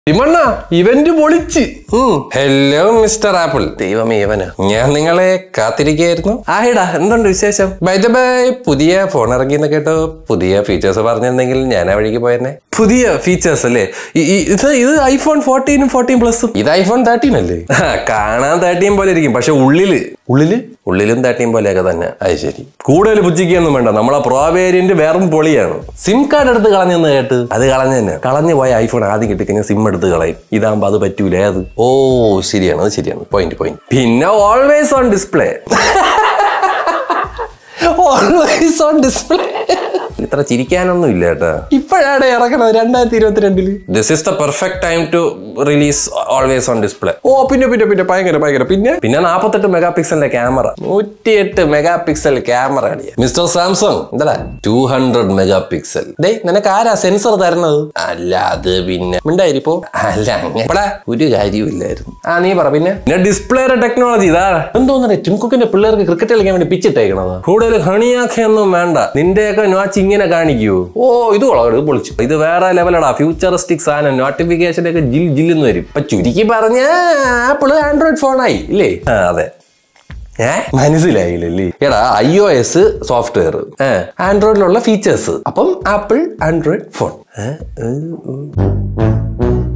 ഇമണ്ണ ഇവന്റ് പൊളിച്ച് hello mister Apple ദൈവമേ ഇവന് ഞാൻ നിങ്ങളെ കാത്തിരിക്കുകയായിരുന്നു ആയിടാ എന്തുണ്ട് വിശേഷം ബൈ ദ ബൈ പുതിയ ഫോൺ ഇറങ്ങിയെന്ന് കേട്ടോ പുതിയ ഫീച്ചേഴ്സ് പറഞ്ഞിരുന്നെങ്കിൽ ഞാൻ ആ വഴിക്ക് പോയെന്നെ പുതിയ ഫീച്ചേഴ്സ് അല്ലേ ഈ- ഈ- ഇത് ഇത് ഐഫോൺ ഫോർട്ടീനും ഫോർട്ടീൻ പ്ലസും ഇത് ഐഫോൺ തേർട്ടീൻ അല്ലേ ആ, കാണാൻ തേർട്ടീൻ പോലെ ഇരിക്കും പക്ഷെ ഉള്ളില് ഉള്ളില് ഉള്ളിലും തേർട്ടീൻ പോലെയൊക്കെ തന്നെ അത് ശരി കൂടുതൽ പുച്ഛിക്കൊന്നും വേണ്ട നമ്മളെ പ്രോ വേരിയന്റ് വേറും പൊളിയാണ് സിം കാർഡ് എടുത്ത് കളഞ്ഞെന്ന് കേട്ട് അത് കളഞ്ഞു തന്നെ കളഞ്ഞു പോയ ഐഫോൺ ആദ്യം കിട്ടിക്കഴിഞ്ഞാൽ സിം എടുത്ത് കളയും ഇതാകുമ്പോ അത് പറ്റൂല അത് ഓ ശരിയാണ് അത് ശരിയാണ് പോയിന്റ് പോയിന്റ് പിന്നെ always on display always on display ഇത്ര ചിരിക്കാനൊന്നും ഇല്ല കേട്ടാ ഇപ്പോഴാണ് ഇറങ്ങണത് രണ്ടായിരത്തി ഇരുപത്തിരണ്ടില് this is the perfect time to release always on display ഓ പിന്നെ പിന്നെ പിന്നെ ഭയങ്കര ഭയങ്കര പിന്നെ പിന്നെ നാപ്പത്തെട്ട് മെഗാ പിക്സലിന്റെ ക്യാമറ നൂറ്റിയെട്ട് മെഗാ പിക്സൽ ക്യാമറ അടിയ മിസ്റ്റർ സാംസങ് എന്താ ടു ഹൺഡ്രഡ് മെഗാ പിക്സൽ ഡേ നിനക്ക് ആരാ സെൻസർ തരണത് അല്ല അത് പിന്നെ മിണ്ടായിരിപ്പോ അല്ല അങ്ങനെ എടാ, ഒരു കാര്യമില്ലായിരുന്നു ആ നീ പറ പിന്നെ പിന്നെ ഡിസ്പ്ലേയുടെ ടെക്നോളജി ഇതാ എന്തോന്നെ ടിംകുക്കിന്റെ പിള്ളേർക്ക് ക്രിക്കറ്റ് കളിക്കാൻ വേണ്ടി പിച്ചിട്ടേക്കണത് കൂടുതൽ ഹണിയാക്കൊന്നും വേണ്ട നിന്റെയൊക്കെ നോച്ച് ഇങ്ങനെ കാണിക്കൂ ഓ ഇത് കൊള്ളാം ഇത് പൊളിച്ചു ഇത് വേറെ ലെവലടാ ഫ്യൂച്ചറിസ്റ്റിക് സാധനം നോട്ടിഫിക്കേഷൻ ഒക്കെ ജിൽ ജില്ലെന്ന് വരും ഇപ്പൊ ചുരുക്കി പറഞ്ഞ ആപ്പിള് ആൻഡ്രോയിഡ് ഫോണായി ഇല്ലേ ആ അതെ ഏ മനസ്സിലായില്ലല്ലേ എടാ ഐ ഒ എസ് സോഫ്റ്റ്വെയർ ആൻഡ്രോയിഡിലുള്ള ഫീച്ചേഴ്സ് അപ്പം ആപ്പിൾ ആൻഡ്രോയിഡ് ഫോൺ